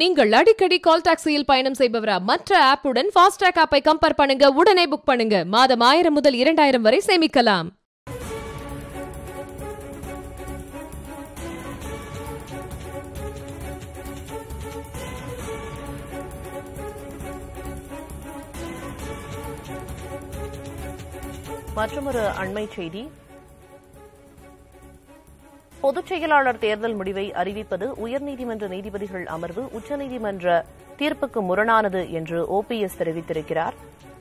நீங்கள் அடிக்கடி கால் டாக்ஸியில் பயணம் செய்பவரா மற்ற ஆப்புடன் ஃபாஸ்டாக் ஆப்பை கம்பேர் பண்ணுங்க உடனே புக் பண்ணுங்க மாதம் ஆயிரம் முதல் இரண்டாயிரம் வரை சேமிக்கலாம் மற்றொரு அண்மை செய்தி பொதுச் செயலாளர் தேர்தல் முடிவை அறிவிப்பது உயர்நீதிமன்ற நீதிபதிகள் அமர்வு உச்சநீதிமன்ற தீர்ப்புக்கு முரணானது என்று ஓபிஎஸ் தெரிவித்திருக்கிறார்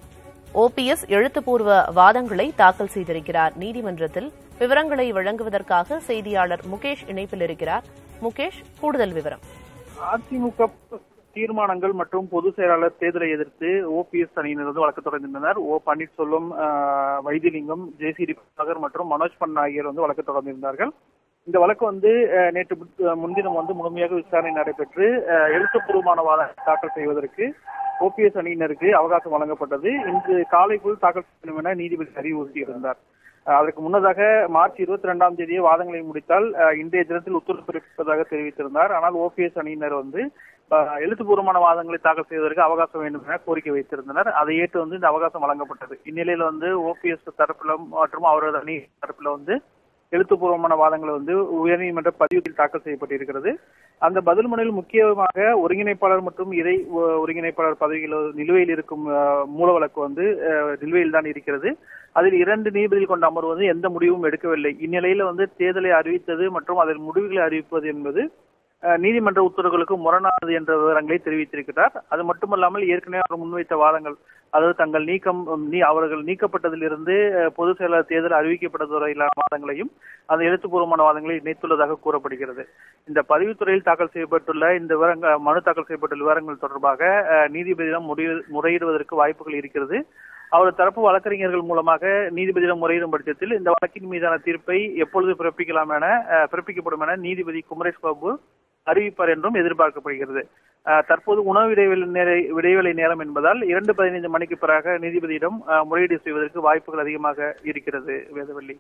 ஓபிஎஸ் எழுத்துப்பூர்வ வாதங்களை தாக்கல் செய்திருக்கிறார் நீதிமன்றத்தில் விவரங்களை வழங்குவதற்காக செய்தியாளர் முகேஷ் இணைப்பில் இருக்கிறார் முகேஷ் கூடுதல் விவரம் அதிமுக தீர்மானங்கள் மற்றும் பொதுச் செயலாளர் தேர்தலை எதிர்த்து ஓபிஎஸ் அணியினர் வந்து வழக்கு தொடர்ந்திருந்தனர் ஓ பன்னீர்செல்வம் ஆஹ், வைத்திலிங்கம் ஜேசிடி பிரபாகர் மற்றும் மனோஜ் பன்னா ஆகியோர் வந்து வழக்கு தொடர்ந்திருந்தார்கள் இந்த வழக்கு வந்து ஆஹ், நேற்று முன்- முன்தினம் வந்து முழுமையாக விசாரணை நடைபெற்று ஆஹ், எழுத்துப்பூர்வமான வாதம் தாக்கல் செய்வதற்கு ஓபிஎஸ் அணியினருக்கு அவகாசம் வழங்கப்பட்டது இன்று காலைக்குள் தாக்கல் செய்ய வேண்டும் என நீதிபதி அறிவுறுத்தியிருந்தார் ஆஹ், அதற்கு முன்னதாக மார்ச் இருபத்தி ரெண்டாம் தேதியே வாதங்களை முடித்தால் ஆஹ், இன்றைய தினத்தில் உத்தரவு பிறப்பிப்பதாக தெரிவித்திருந்தார் ஆனால் ஓபிஎஸ் அணியினர் வந்து ஆஹ், எழுத்துப்பூர்வமான வாதங்களை தாக்கல் செய்வதற்கு அவகாசம் வேண்டும் என கோரிக்கை வைத்திருந்தனர் அதை ஏற்று வந்து இந்த அவகாசம் வழங்கப்பட்டது இந்நிலையில வந்து ஓபிஎஸ் தரப்பில மற்றும் அவரது அணி தரப்பில வந்து எழுத்துப்பூர்வமான வாதங்கள் வந்து உயர்நீதிமன்ற பதிவில் தாக்கல் செய்யப்பட்டிருக்கிறது அந்த பதில் மனுவில் முக்கியமாக ஒருங்கிணைப்பாளர் மற்றும் இறை ஒ- ஒருங்கிணைப்பாளர் பதவியில் நிலுவையில் இருக்கும் ஆஹ், மூல வழக்கு வந்து ஆஹ், நிலுவையில் தான் இருக்கிறது அதில் இரண்டு நீதிபதிகள் கொண்ட அமர்வு வந்து எந்த முடிவும் எடுக்கவில்லை இந்நிலையில வந்து தேர்தலை அறிவித்தது மற்றும் அதன் முடிவுகளை அறிவிப்பது என்பது அஹ், நீதிமன்ற உத்தரவுகளுக்கு முரணானது என்ற விவரங்களை தெரிவித்திருக்கிறார் அது மட்டுமல்லாமல் ஏற்கனவே அவர் முன்வைத்த வாதங்கள் அதாவது தங்கள் நீக்கம் உம், நீ அவர்கள் நீக்கப்பட்டதிலிருந்து அஹ், பொதுச் செயலாளர் தேர்தல் அறிவிக்கப்பட்டது வரையிலான வாதங்களையும் அந்த எழுத்துப்பூர்வமான வாதங்களை இணைத்துள்ளதாக கூறப்படுகிறது இந்த பதிவுத்துறையில் தாக்கல் செய்யப்பட்டுள்ள இந்த விவரங்கள் மனு தாக்கல் செய்யப்பட்டுள்ள விவரங்கள் தொடர்பாக அஹ், நீதிபதியிடம் முறையீடு- முறையிடுவதற்கு வாய்ப்புகள் இருக்கிறது அவர் தரப்பு வழக்கறிஞர்கள் மூலமாக நீதிபதியிடம் முறையிடும் பட்சத்தில் இந்த வழக்கின் மீதான தீர்ப்பை எப்பொழுது பிறப்பிக்கலாம் என அஹ், பிறப்பிக்கப்படும் என நீதிபதி குமரேஷ் பாபு அறிவிப்பார் என்றும் எதிர்பார்க்கப்படுகிறது அஹ், தற்போது உணவு இடைவெளி நேர- இடைவேளை நேரம் என்பதால் இரண்டு பதினைந்து மணிக்கு பிறகு நீதிபதியிடம் அஹ், முறையீடு செய்வதற்கு வாய்ப்புகள் அதிகமாக இருக்கிறது வேதவள்ளி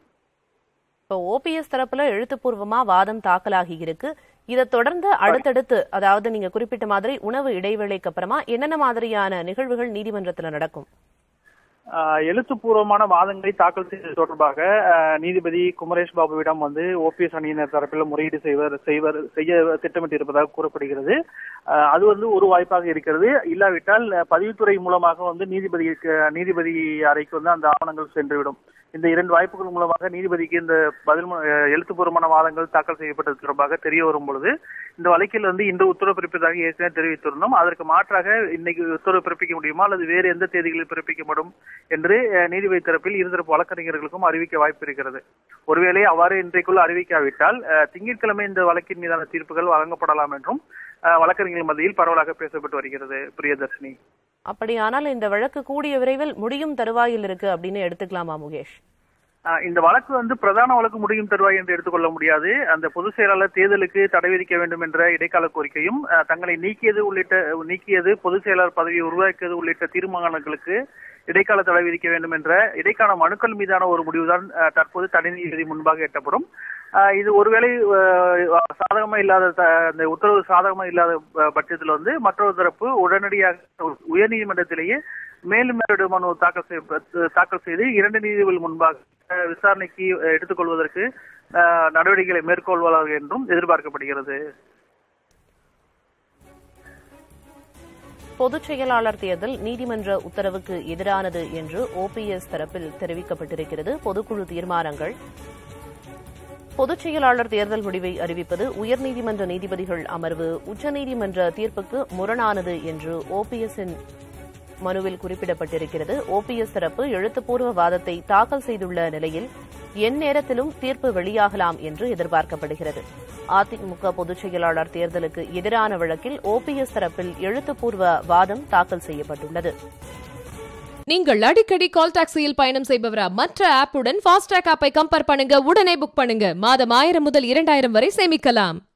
இப்போ ஓபிஎஸ் தரப்புல எழுத்துப்பூர்வமா வாதம் தாக்கலாகி இருக்கு இதை தொடர்ந்து அடுத்தடுத்து அதாவது நீங்க குறிப்பிட்ட மாதிரி உணவு இடைவேளைக்கு அப்புறமா என்னென்ன மாதிரியான நிகழ்வுகள் நீதிமன்றத்துல நடக்கும் ஆஹ் எழுத்துப்பூர்வமான வாதங்களை தாக்கல் செய்தது தொடர்பாக ஆஹ் நீதிபதி குமரேஷ் பாபுவிடம் வந்து ஓபிஎஸ் அணியினர் தரப்பில் முறையீடு செய்வர் செய்வர் செய்ய திட்டமிட்டிருப்பதாக கூறப்படுகிறது ஆஹ் அது வந்து ஒரு வாய்ப்பாக இருக்கிறது இல்லாவிட்டால் ஆஹ் பதிவுத்துறை மூலமாக வந்து நீதிபதிக்கு நீதிபதி அறைக்கு வந்து அந்த ஆவணங்கள் சென்றுவிடும் இந்த இரண்டு வாய்ப்புகள் மூலமாக நீதிபதிக்கு இந்த பதில் மு- ஆஹ் எழுத்துப்பூர்வமான வாதங்கள் தாக்கல் செய்யப்பட்டது தொடர்பாக தெரிய வரும் பொழுது இந்த வழக்கில் வந்து இன்று உத்தரவு பிறப்பிப்பதாக ஏற்கனவே தெரிவித்திருந்தோம் அதற்கு மாற்றாக இன்னைக்கு உத்தரவு பிறப்பிக்க முடியுமா அல்லது வேறு எந்த தேதிகளில் பிறப்பிக்கப்படும் என்று அஹ், நீதிபதி தரப்பில் இருதரப்பு வழக்கறிஞர்களுக்கும் அறிவிக்க வாய்ப்பு இருக்கிறது ஒருவேளை அவ்வாறு இன்றைக்குள் அறிவிக்காவிட்டால் அஹ், திங்கட்கிழமை இந்த வழக்கின் மீதான தீர்ப்புகள் வழங்கப்படலாம் என்றும் அஹ், வழக்கறிஞர்கள் மத்தியில் பரவலாக பேசப்பட்டு வருகிறது பிரியதர்ஷினி அப்படியானால் இந்த வழக்கு கூடிய விரைவில் முடியும் தருவாயில் இருக்கு அப்படின்னு எடுத்துக்கலாமா முகேஷ் ஆஹ் இந்த வழக்கு வந்து பிரதான வழக்கு முடியும் தருவாய் என்று எடுத்துக்கொள்ள முடியாது அந்த பொதுச் செயலாளர் தேர்தலுக்கு தடை விதிக்க வேண்டும் என்ற இடைக்கால கோரிக்கையும் ஆஹ் தங்களை நீக்கியது உள்ளிட்ட நீக்கியது பொதுச் செயலாளர் பதவியை உருவாக்கியது உள்ளிட்ட தீர்மானங்களுக்கு இடைக்கால தடை விதிக்க வேண்டும் என்ற இடைக்கால மனுக்கள் மீதான ஒரு முடிவுதான் ஆஹ் தற்போது தனி நீதிபதி முன்பாக எட்டப்படும் ஆஹ் இது ஒருவேளை ஆஹ் சாதகமா இல்லாத த- அந்த உத்தரவு சாதகமா இல்லாத ஆஹ் பட்சத்தில் வந்து மற்றொரு தரப்பு உடனடியாக உயர்நீதிமன்றத்திலேயே மேலும் மேலோடு மனு தாக்கல் செய்ய தாக்கல் செய்து இரண்டு நீதிபதிகள் முன்பாக அஹ், விசாரணைக்கு அஹ், எடுத்துக்கொள்வதற்கு அஹ், நடவடிக்கைகளை மேற்கொள்வார்கள் என்றும் எதிர்பார்க்கப்படுகிறது பொதுச் செயலாளர் தேர்தல் நீதிமன்ற உத்தரவுக்கு எதிரானது என்று ஓபிஎஸ் தரப்பில் தெரிவிக்கப்பட்டிருக்கிறது பொதுக்குழு தீர்மானங்கள் பொதுச் செயலாளர் தேர்தல் முடிவை அறிவிப்பது உயர்நீதிமன்ற நீதிபதிகள் அமர்வு உச்சநீதிமன்ற தீர்ப்புக்கு முரணானது என்று ஓபிஎஸ்ஸின் மனுவில் குறிப்பிடப்பட்டிருக்கிறது ஓபிஎஸ் தரப்பு எழுத்துப்பூர்வ வாதத்தை தாக்கல் செய்துள்ள நிலையில் எந்நேரத்திலும் தீர்ப்பு வெளியாகலாம் என்று எதிர்பார்க்கப்படுகிறது அதிமுக பொதுச் செயலாளர் தேர்தலுக்கு எதிரான வழக்கில் ஓபிஎஸ் தரப்பில் எழுத்துப்பூர்வ வாதம் தாக்கல் செய்யப்பட்டுள்ளது நீங்கள் அடிக்கடி கால் டாக்ஸியில் பயணம் செய்பவரா மற்ற ஆப்புடன் ஃபாஸ்டாக் ஆப்பை கம்பேர் பண்ணுங்க உடனே புக் பண்ணுங்க மாதம் ஆயிரம் முதல் இரண்டாயிரம் வரை சேமிக்கலாம்